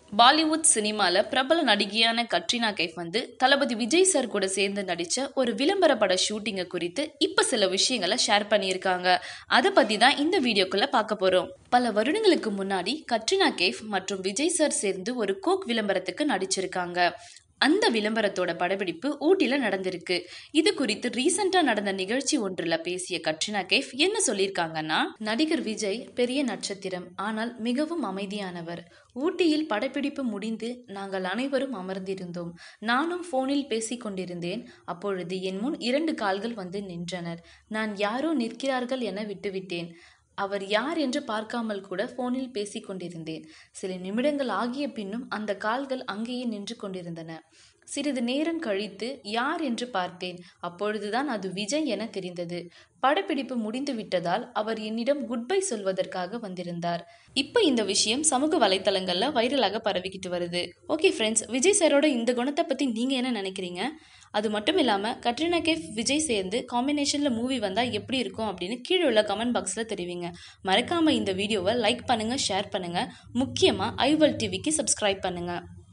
பாலிவுட் சினிமால பிரபல நடிகையான கட்ரினா கைஃப் வந்து தளபதி விஜய் சார் கூட சேர்ந்து நடிச்ச ஒரு விளம்பர பட ஷூட்டிங்கை குறித்து இப்ப சில விஷயங்களை ஷேர் பண்ணியிருக்காங்க அதை பத்தி தான் இந்த வீடியோக்குள்ள பார்க்க போறோம் பல வருடங்களுக்கு முன்னாடி கட்ரினா கேஃப் மற்றும் விஜய் சார் சேர்ந்து ஒரு கோக் விளம்பரத்துக்கு நடிச்சிருக்காங்க அந்த விளம்பரத்தோட படப்பிடிப்பு ஊட்டில நடந்திருக்கு இது குறித்து ரீசெண்டா நடந்த நிகழ்ச்சி ஒன்றுல பேசிய கட்ரினா கேஃப் என்ன சொல்லியிருக்காங்கன்னா நடிகர் விஜய் பெரிய நட்சத்திரம் ஆனால் மிகவும் அமைதியானவர் ஊட்டியில் படப்பிடிப்பு முடிந்து நாங்கள் அனைவரும் அமர்ந்திருந்தோம் நானும் போனில் பேசிக் கொண்டிருந்தேன் அப்பொழுது என் முன் இரண்டு கால்கள் வந்து நின்றனர் நான் யாரோ நிற்கிறார்கள் என விட்டுவிட்டேன் அவர் யார் என்று பார்க்காமல் கூட போனில் பேசிக் கொண்டிருந்தேன் சில நிமிடங்கள் ஆகிய பின்னும் அந்த கால்கள் அங்கேயே நின்று கொண்டிருந்தன சிறிது நேரம் கழித்து யார் என்று பார்த்தேன் அப்பொழுதுதான் அது விஜய் என தெரிந்தது படப்பிடிப்பு முடிந்து விட்டதால் அவர் என்னிடம் குட் பை சொல்வதற்காக வந்திருந்தார் இப்போ இந்த விஷயம் சமூக வலைத்தளங்கள்ல வைரலாக பரவிக்கிட்டு வருது ஓகே ஃப்ரெண்ட்ஸ் விஜய் சாரோட இந்த குணத்தை பத்தி நீங்க என்ன நினைக்கிறீங்க அது மட்டும் இல்லாம கட்ரினா கேஃப் விஜய் சேர்ந்து காம்பினேஷன்ல மூவி வந்தா எப்படி இருக்கும் அப்படின்னு கீழே உள்ள கமெண்ட் பாக்ஸ்ல தெரிவிங்க மறக்காம இந்த வீடியோவை லைக் பண்ணுங்க ஷேர் பண்ணுங்க முக்கியமா ஐவல் டிவிக்கு சப்ஸ்கிரைப் பண்ணுங்க